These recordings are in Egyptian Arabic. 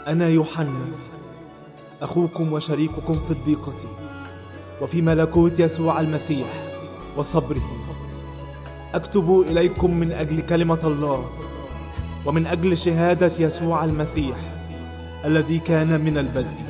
أنا يوحنا أخوكم وشريككم في الضيقة وفي ملكوت يسوع المسيح وصبره أكتب إليكم من أجل كلمة الله ومن أجل شهادة يسوع المسيح الذي كان من البدء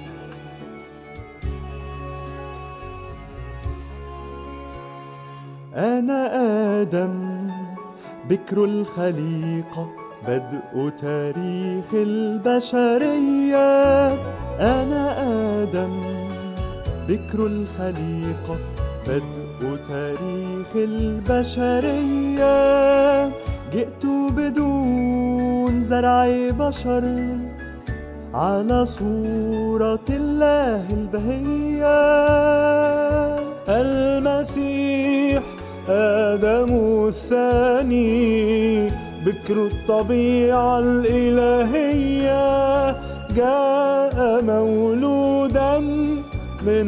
أنا آدم بكر الخليقة بدء تاريخ البشرية أنا آدم بكر الخليقة بدء تاريخ البشرية جئت بدون زرع بشر على صورة الله البهية المسيح آدم الثاني بكر الطبيعة الإلهية جاء مولودا من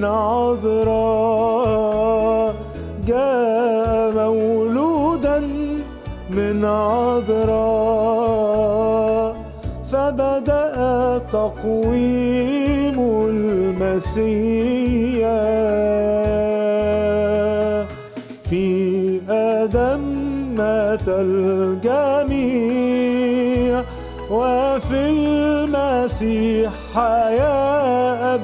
عذراء جاء مولودا من عذراء فبدأ تقويم المسيح في آدم مات الجميع وفي المسيح حياة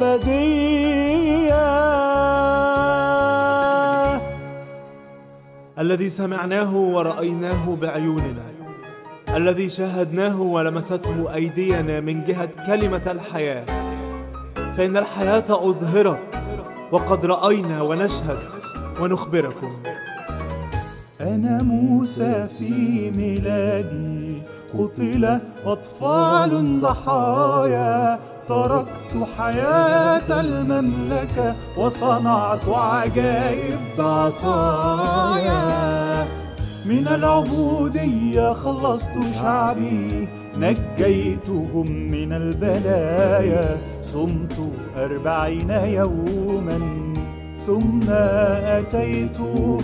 أبدية الذي سمعناه ورأيناه بعيوننا الذي شاهدناه ولمسته أيدينا من جهة كلمة الحياة فإن الحياة أظهرت وقد رأينا ونشهد ونخبركم أنا موسى في ميلادي قتل أطفال ضحايا تركت حياة المملكة وصنعت عجائب بعصايا من العبودية خلصت شعبي نجيتهم من البلايا صمت أربعين يوما ثم أتيت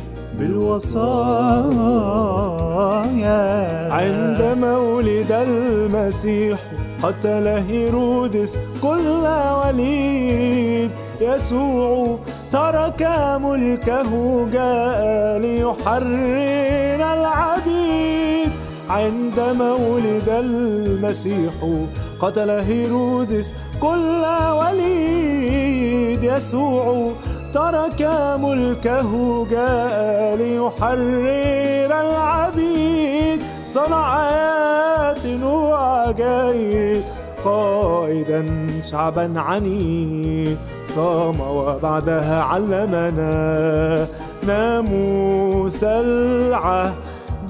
بالوصايا عند مولد المسيح قتل هيرودس كل وليد يسوع ترك ملكه جاء ليحرر العبيد عند مولد المسيح قتل هيرودس كل وليد يسوع ترك ملكه جاء ليحرر العبيد صنع آيات وعجائب قائدا شعبا عنيد صام وبعدها علمنا ناموس العهد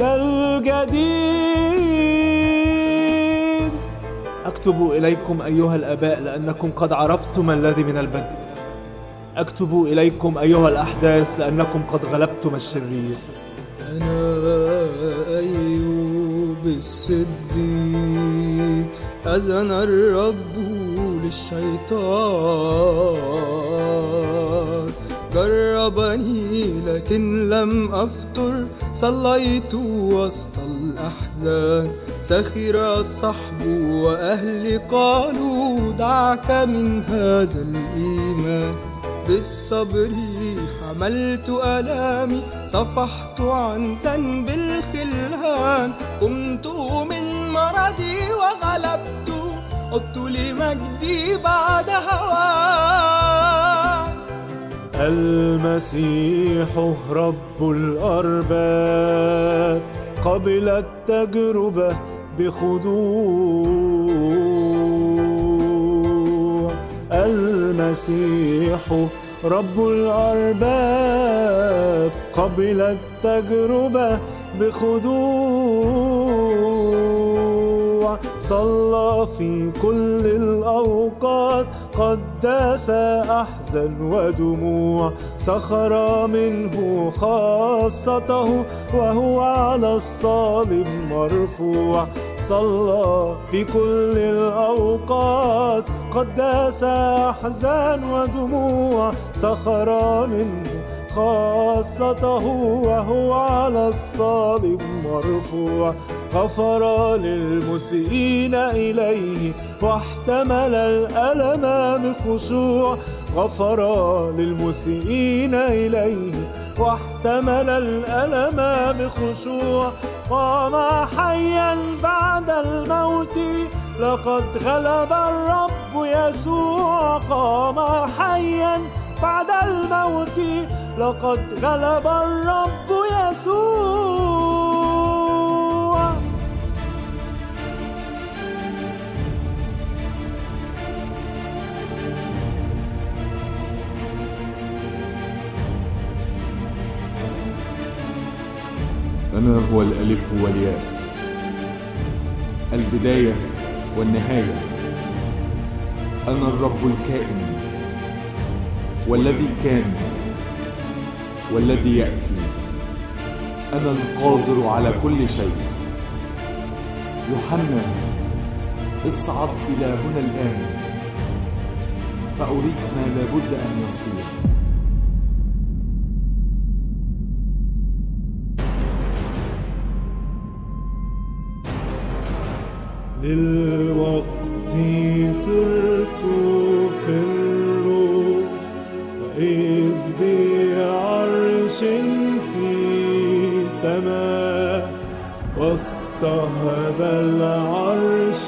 الجديد أكتب إليكم أيها الآباء لأنكم قد عرفتم الذي من البدء أكتب إليكم أيها الأحداث لأنكم قد غلبتم الشرير أنا أيوب الصديق أذن الرب للشيطان جربني لكن لم أفتر صليت وسط الأحزان سخر الصحب وأهلي قالوا دعك من هذا الإيمان بالصبر حملت ألامي صفحت عن ذنب الخلان قمت من مرضي وغلبت عدت لمجدي بعد هوان المسيح رب الأرباب قبل التجربة بخضوع المسيح رب الأرباب قبل التجربة بخضوع صلى في كل الأوقات قدس أحزان ودموع سخر منه خاصته وهو على الصليب مرفوع صلى في كل الأوقات قدس أحزان ودموع سخر منه خاصته وهو على الصليب مرفوع غفر للمسيئين إليه واحتمل الألم بخشوع غفر للمسيئين إليه واحتمل الألم بخشوع قام حيا بعد الموت لقد غلب الرب يسوع قام حيا بعد الموت لقد غلب الرب يسوع أنا هو الألف والياء البداية والنهاية أنا الرب الكائن والذي كان والذي يأتي أنا القادر على كل شيء يوحنا اصعد إلى هنا الآن فأريك ما لابد أن يصير للوقت صرت في الروح وإذ بعرش في سماء وسط هذا العرش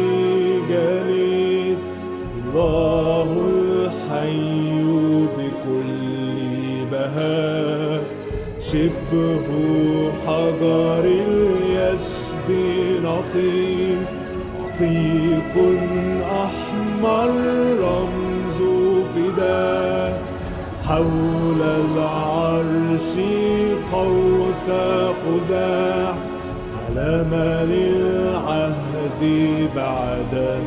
جليس الله الحي بكل بهاء شبه حجر يشبي نقيب عتيق أحمر رمز فداء حول العرش قوس قزاح علم للعهد بعدم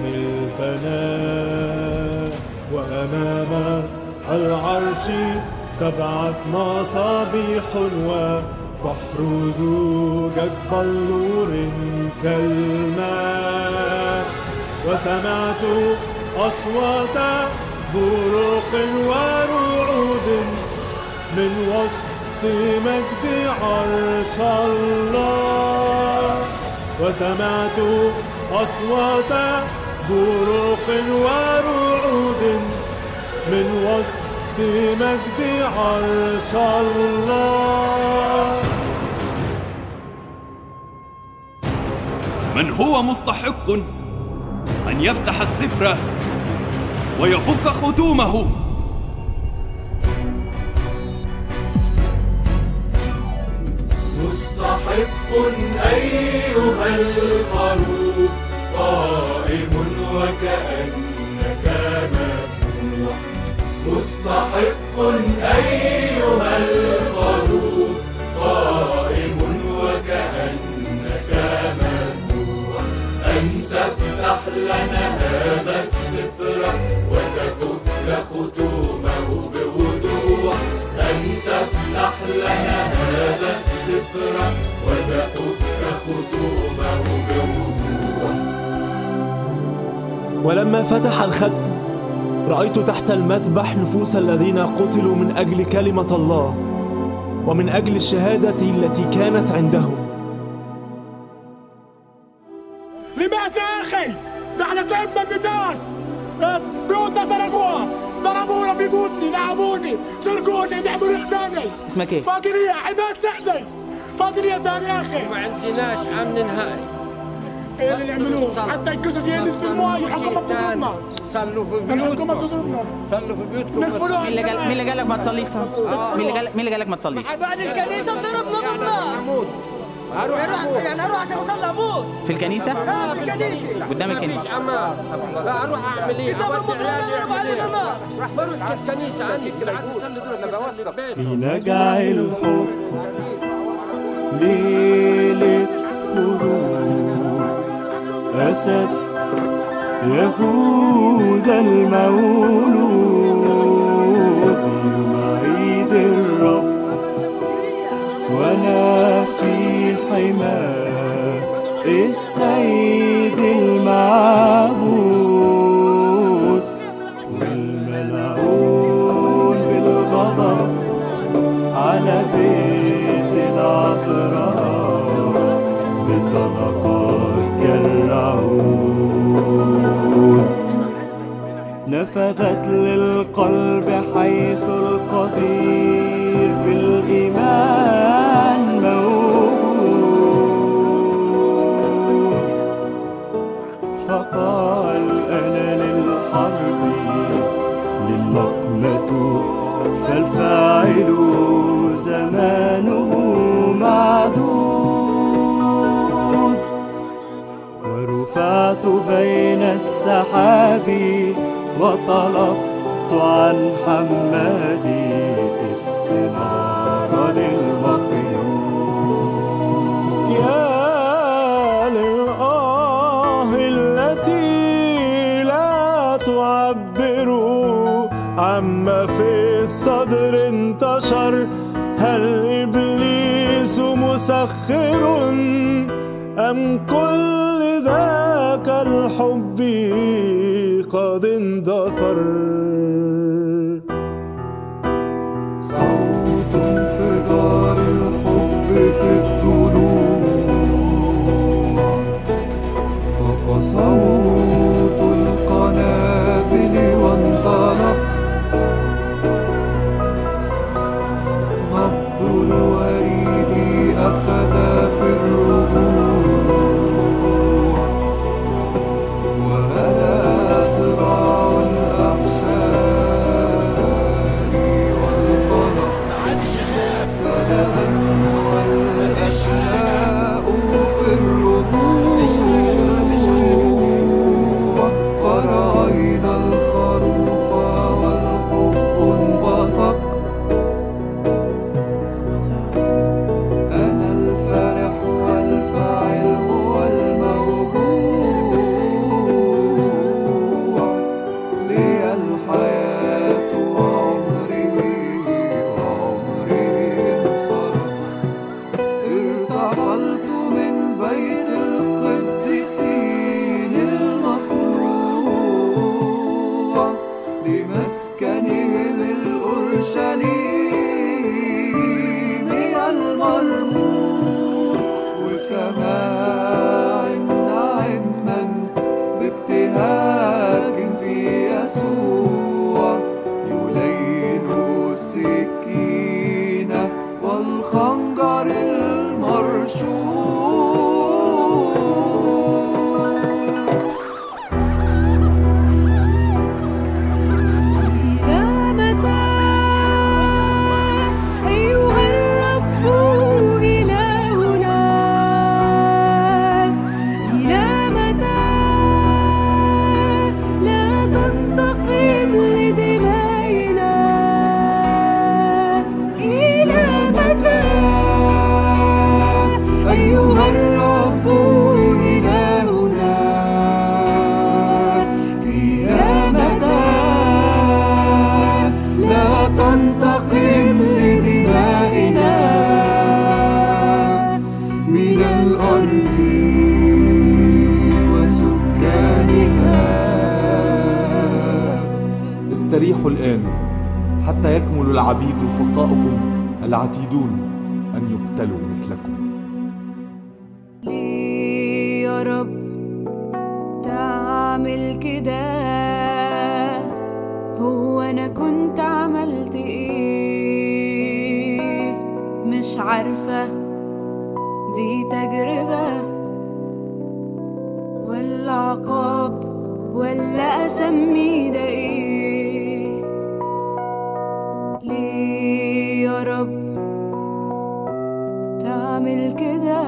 الفناء وأمام العرش سبعة مصابيح وبحر زجاج بلور كالماء وسمعت أصوات بروق ورعود من وسط مجد عرش الله وسمعت أصوات بروق ورعود من وسط مجد عرش الله من هو مستحق أن يفتح السفر ويفك ختومه مستحق أيها الخروف قائم وكأنك مفتوح مستحق أيها الخروف قائم وكأنك مفتوح أن تفتح لنا هذا السفر وتفك ختومه بوضوح أن تفتح لنا هذا السفر وتفك ختومه بوضوح ولما فتح الختم رأيت تحت المذبح نفوس الذين قتلوا من أجل كلمة الله ومن أجل الشهادة التي كانت عندهم لماذا يا اخي؟ نحن تعبنا من الناس بيوتنا سرقوها ضربونا في بيوتنا لعبوني سرقوني بيعملوا اخداني اسمك ايه؟ فاضلية عماد سعدي فاضلية تاني يا اخي ما عندناش امن نهائي ايه اللي يعملوه حتى القصص ينزلوا في الماي الحكومة بتضربنا صلوا في الحكومة بيوتكم بتضربنا صلوا في بيوتكم نقفلوها مين اللي قال مين اللي قال لك ما تصليش؟ مين اللي قال مين اللي قال لك ما تصليش؟ بعد الكنيسه ضربنا بالنار اموت اروح اموت يعني اروح عشان اصلي اموت في الكنيسة؟ اه في الكنيسه قدام الكنيسة امان اروح اعمل ايه؟ اذا المطرقه ضرب علينا نار ما اروحش الكنيسه عندي بالعكس اصلي دول اصلي البيت في نجع الحب ليلة خروج أسد يهوذا المولود يوم عيد الرب وأنا في حماه السيد المعبود والملعون بالغضب على بيت العذراء بطلب نفذت للقلب حيث القدير بالإيمان موجود فقال أنا للحرب للقمة فالفاعل زمانه معدود ورفعت بين السحاب وطلبت عن حمادي استنار للمقيود يا للآه التي لا تعبر عما في الصدر انتشر هل إبليس مسخر أم كل ذاك الحب قد اندثر صوت انفجار الحب في الضلوع فوق صوت القنابل وانطلق نبض الوريد أخذ في الربوع وبدأ صراع الأحشاء والقلق سلبا والأشلاء في الربوع فرأينا الخروف والحب انبثق أنا الفرح والفاعل هو الموجوع لي الحياة وعمري وعمري انصرف ارتحلت من بيت القديسين المصنوع لمسكنهم الأورشليم المرموق وسماع ناعما بابتهاج في يسوع يلين السكينة والخنجر المرشوق إلى متى أيها الرب إلهنا إلى متى لا تنتقم لدمائنا إلى متى أيها الرب إلهنا إلى متى لا تنتقم لدمائنا من الأرض وسكانها استريحوا الآن حتى يكمل العبيد رفقاؤكم العتيدون أن يقتلوا مثلكم ليه يا رب تعمل كده هو انا كنت عملت ايه مش عارفة دي تجربة ولا عقاب ولا اسميه ده ايه ليه يا رب تعمل كده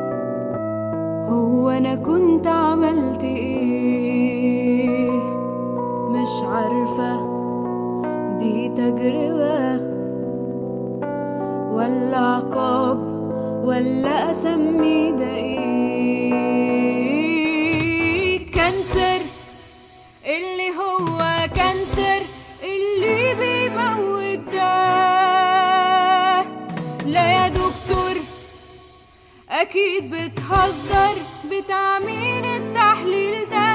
هو انا كنت عملت ايه مش عارفة دي تجربة ولا عقاب ولا اسميه ده ايه كانسر اللي هو كانسر اللي بيموت ده لا يا دكتور أكيد بتهزر بتعمين التحليل ده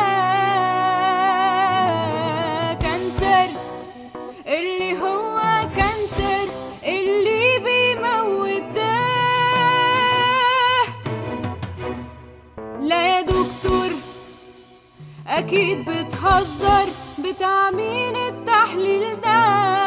كانسر اللي هو كانسر اللي بيموت ده لا يا دكتور أكيد بتهزر بتاع مين التحليل ده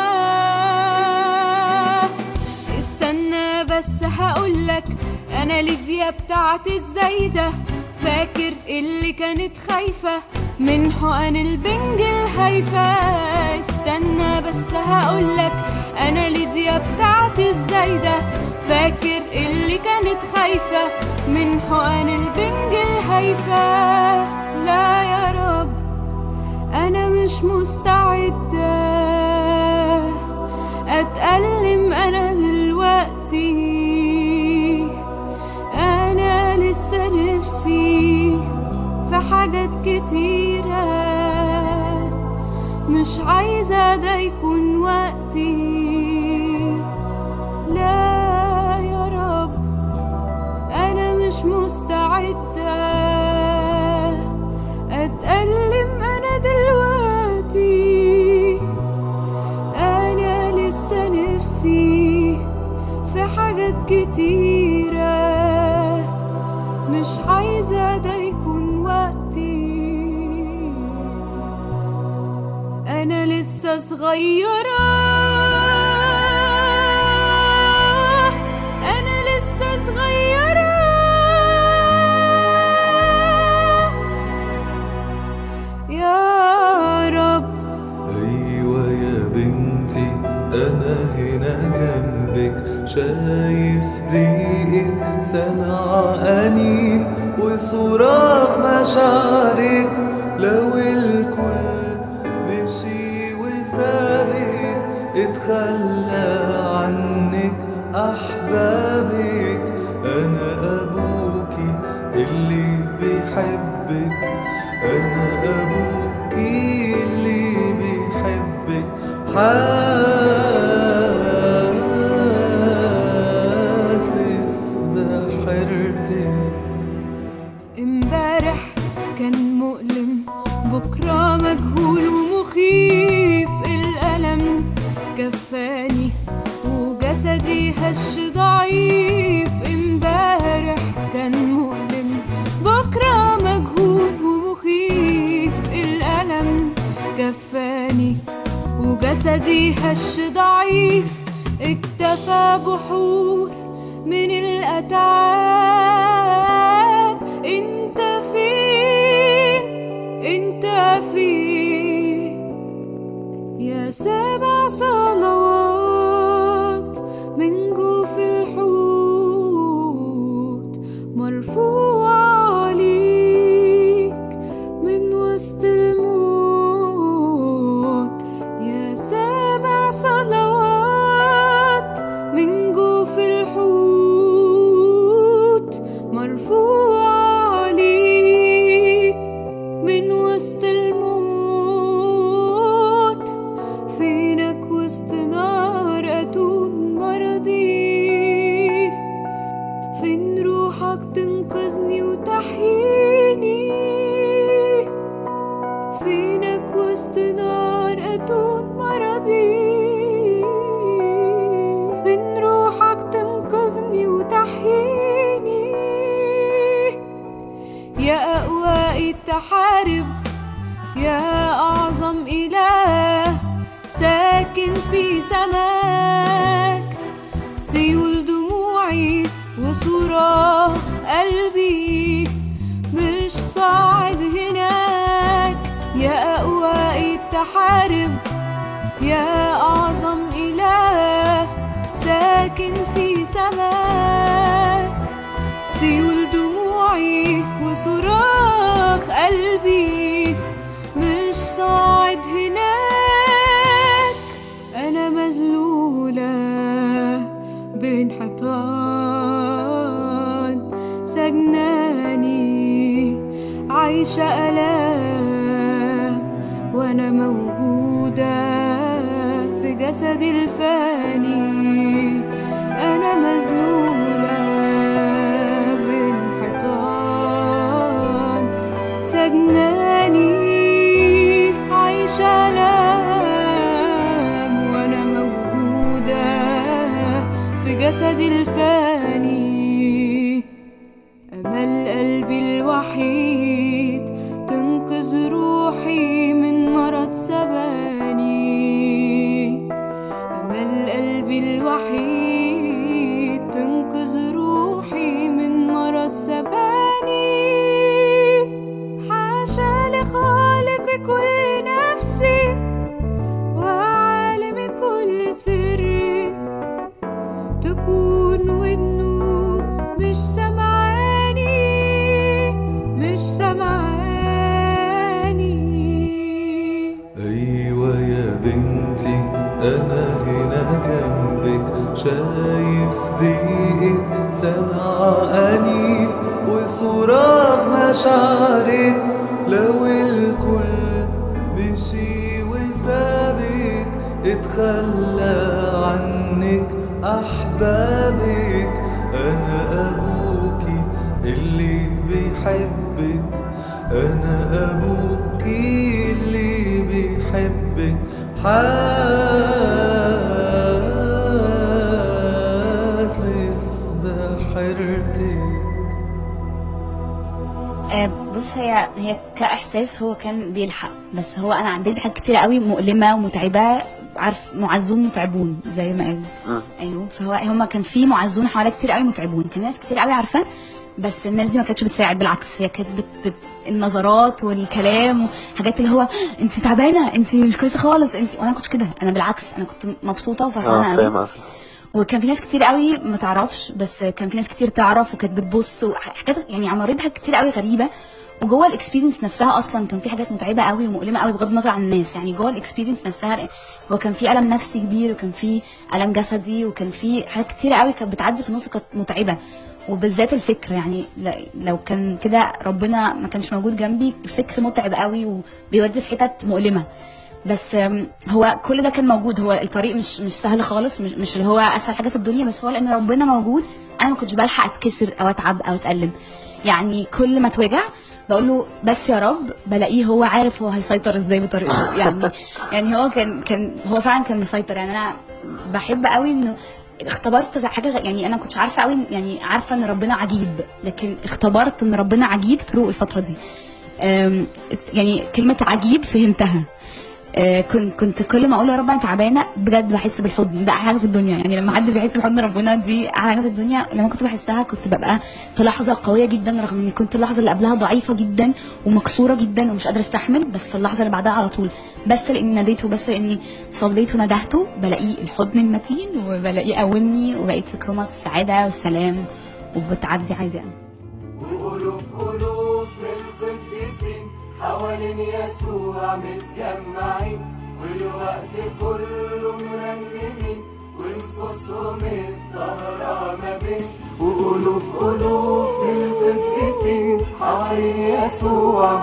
استنى بس هقولك أنا ليديا بتاعت الزايدة فاكر اللي كانت خايفة من حقن البنج الهايفة استنى بس هقولك أنا ليديا بتاعت الزايدة فاكر اللي كانت خايفة من حقن البنج الهايفة لا يا رب أنا مش مستعدة أتألم أنا دلوقتي أنا لسه نفسي في حاجات كتيرة مش عايزة ده يكون وقتي لا يا رب أنا مش مستعدة أتألم أنا دلوقتي أنا لسه نفسي في حاجات كتيرة مش عايزة ده يكون وقتي أنا لسه صغيرة أنا لسه صغيرة يا رب أيوة يا بنتي أنا هنا جنبك شايف ضيقك سمع أنين وصراخ مشاعرك لو الكل مشي وسابك اتخلى عنك أحبابك أنا أبوكي اللي بيحبك أنا أبوكي اللي بيحبك حاسس بحيرتك امبارح كان مؤلم بكرة مجهول ومخيف الألم كفاني وجسدي هش ضعيف امبارح كان مؤلم بكرة مجهول ومخيف الألم كفاني وجسدي هش ضعيف اكتفى بحور من الأتعاب انت فين انت فين يا سبع صلوات من جوف الحوت مرفوع عليك من وسط الموت يا سبع صلوات من جوف الحوت مرفوع عليك من وسط الموت فينك وسط نار أتون مرضي فين روحك تنقذني وتحييني فينك وسط نار أتون مرضي فين روحك تنقذني وتحييني يا أقوى التحارب يا أعظم إله ساكن في سماك سيول دموعي وصراخ قلبي مش صاعد هناك يا أقوى التحارب يا أعظم إله ساكن في سماك سيول دموعي وصراخ قلبي مش صاعد هناك أنا مذلولة بين حيطان سجناني عايشة ألام وأنا موجودة في جسدي الفاني أنا مذلولة بين حيطان سجناني عايشة ألام وأنا موجودة في جسدي الفاني أمل قلبي الوحيد تنقذ سباني أمل قلبي الوحيد تنقذ روحي من مرض سباني حاشا لخالق كل نفسي وعالم كل سر تكون ودنه مش سمعاني مش سمعاني أيوة يا بنتي أنا هنا جنبك شايف ضيقك سامع أنين وصراخ مشاعرك لو الكل مشي وسابك اتخلى عنك أحبابك أنا أبوكي اللي بيحبك أنا أبوكي اللي بيحبك حاسس بحيرتك آه، بص هي هي كاحساس هو كان بيلحق بس هو انا عديت حاجات كتير قوي مؤلمه ومتعبه عارف معزون متعبون زي ما قالوا ايوه فهو هما كان في معزون حواليا كتير قوي متعبون كان ناس كتير قوي عارفه بس الناس دي ما كانتش بتساعد بالعكس هي كانت بت... بت... النظرات والكلام وحاجات اللي هو انت تعبانه انت مش كويسه خالص انت وانا ما كنتش كده انا بالعكس انا كنت مبسوطه وفرحانه اه قوي فاهم قصدك وكان في ناس كتير قوي ما تعرفش بس كان في ناس كتير تعرف وكانت بتبص وحاجات يعني عمارتها كتير قوي غريبه وجوه الاكسبيرينس نفسها اصلا كان في حاجات متعبه قوي ومؤلمه قوي بغض النظر عن الناس يعني جوه الاكسبيرينس نفسها هو كان في الم نفسي كبير وكان في الم جسدي وكان في حاجات كتير قوي كانت بتعدي في النص كانت متعبه وبالذات الفكر يعني ل- لو كان كده ربنا ما كانش موجود جنبي الفكر متعب قوي وبيودي في حتت مؤلمه بس أم، هو كل ده كان موجود هو الطريق مش مش سهل خالص مش, مش اللي هو اسهل حاجه في الدنيا بس هو لان ربنا موجود انا ما كنتش بلحق اتكسر او اتعب او اتالم يعني كل ما اتوجع بقول له بس يا رب بلاقيه هو عارف هو هيسيطر ازاي بطريقته يعني يعني هو كان كان هو فعلا كان مسيطر يعني انا بحب قوي انه اختبرت حاجه غ- يعني انا كنتش عارفه قوي يعني عارفه ان ربنا عجيب لكن اختبرت ان ربنا عجيب ثرو الفتره دي أم، يعني كلمه عجيب فهمتها آه، كنت كنت كل ما اقول يا رب انا تعبانه بجد بحس بالحضن ده احلى حاجه في الدنيا يعني لما حد بيحس بحضن ربنا دي احلى حاجه في الدنيا لما كنت بحسها كنت ببقى في لحظه قويه جدا رغم اني كنت اللحظه اللي قبلها ضعيفه جدا ومكسوره جدا ومش قادره استحمل بس في اللحظه اللي بعدها على طول بس لاني ناديته بس لاني صليت وندهته بلاقيه الحضن المتين وبلاقيه قومني وبقيت في قمه السعاده والسلام وبتعدي عادي قوي وألوف ألوف القديسين حوالين يسوع متجمعين والوقت كله مرنمين ونفوسهم الطهرة ما بين وألوف ألوف القديسين حوالين يسوع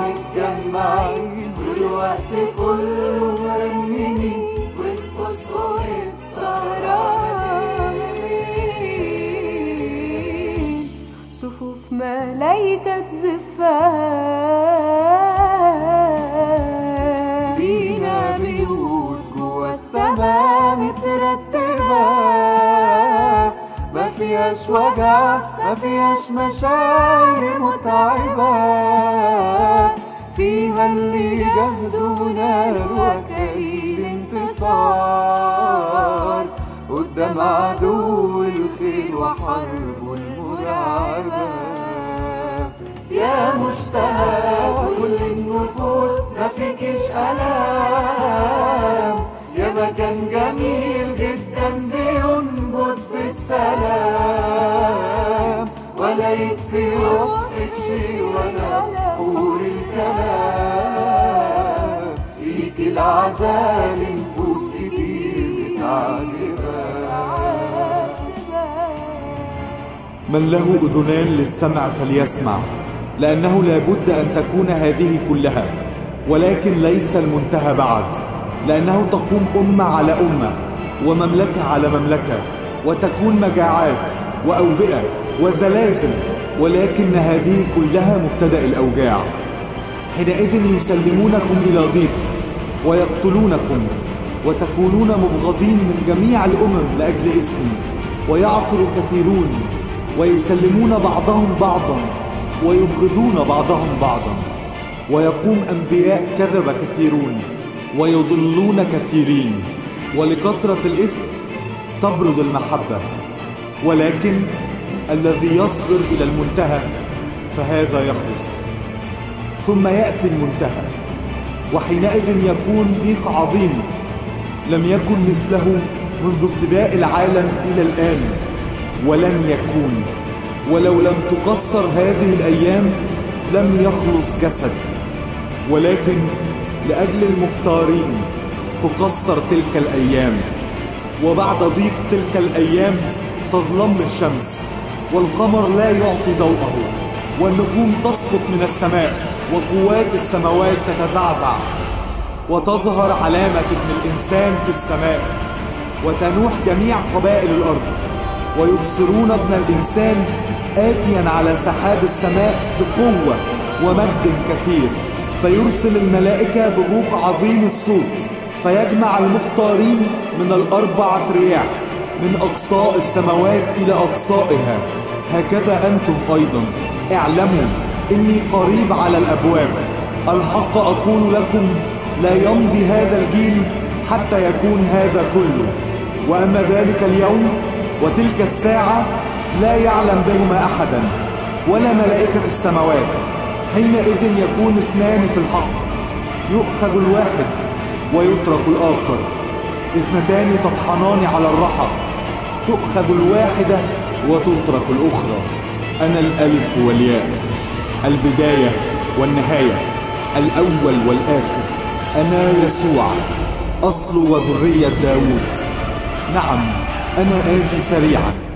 متجمعين والوقت كله مرنمين ونفوسهم الطهرة ما بين صفوف ملايكة زفاف لينا بيوت جوا السما مترتبة ما فيهاش وجع ما فيهاش مشاعر متعبة فيها اللي جهدونا وكاين الانتصار قدام عدو الخير وحربه المرعبة يا مشتاق كل النفوس ما فيكش ألام يا مكان جميل جدا بينبض بالسلام ولا يكفي وصفك شي ولا قول الكلام فيك العذاب نفوس كتير بتعذبها من له أذنان للسمع فليسمع لأنه لابد أن تكون هذه كلها ولكن ليس المنتهى بعد لأنه تقوم أمة على أمة ومملكة على مملكة وتكون مجاعات وأوبئة وزلازل ولكن هذه كلها مبتدأ الأوجاع حينئذ يسلمونكم إلى ضيق ويقتلونكم وتكونون مبغضين من جميع الأمم لأجل اسمي ويعثر كثيرون ويسلمون بعضهم بعضا ويبغضون بعضهم بعضا ويقوم أنبياء كذب كثيرون ويضلون كثيرين ولكثرة الإثم تبرد المحبة ولكن الذي يصبر إلى المنتهى فهذا يخلص ثم يأتي المنتهى وحينئذ يكون ضيق عظيم لم يكن مثله منذ ابتداء العالم إلى الآن ولن يكون ولو لم تقصر هذه الأيام لم يخلص جسد ولكن لأجل المختارين تقصر تلك الأيام وبعد ضيق تلك الأيام تظلم الشمس والقمر لا يعطي ضوءه والنجوم تسقط من السماء وقوات السماوات تتزعزع وتظهر علامة ابن الإنسان في السماء وتنوح جميع قبائل الأرض ويبصرون ابن الإنسان آتيا على سحاب السماء بقوة ومجد كثير فيرسل الملائكة ببوق عظيم الصوت فيجمع المختارين من الأربعة رياح من أقصاء السماوات إلى أقصائها هكذا أنتم أيضا اعلموا إني قريب على الأبواب الحق أقول لكم لا يمضي هذا الجيل حتى يكون هذا كله وأما ذلك اليوم وتلك الساعة لا يعلم بهما أحدا ولا ملائكة السماوات حينئذ يكون اثنان في الحق يؤخذ الواحد ويترك الآخر اثنتان تطحنان على الرحى تؤخذ الواحدة وتترك الأخرى أنا الألف والياء البداية والنهاية الأول والآخر أنا يسوع أصل وذرية داود نعم أنا آتي سريعا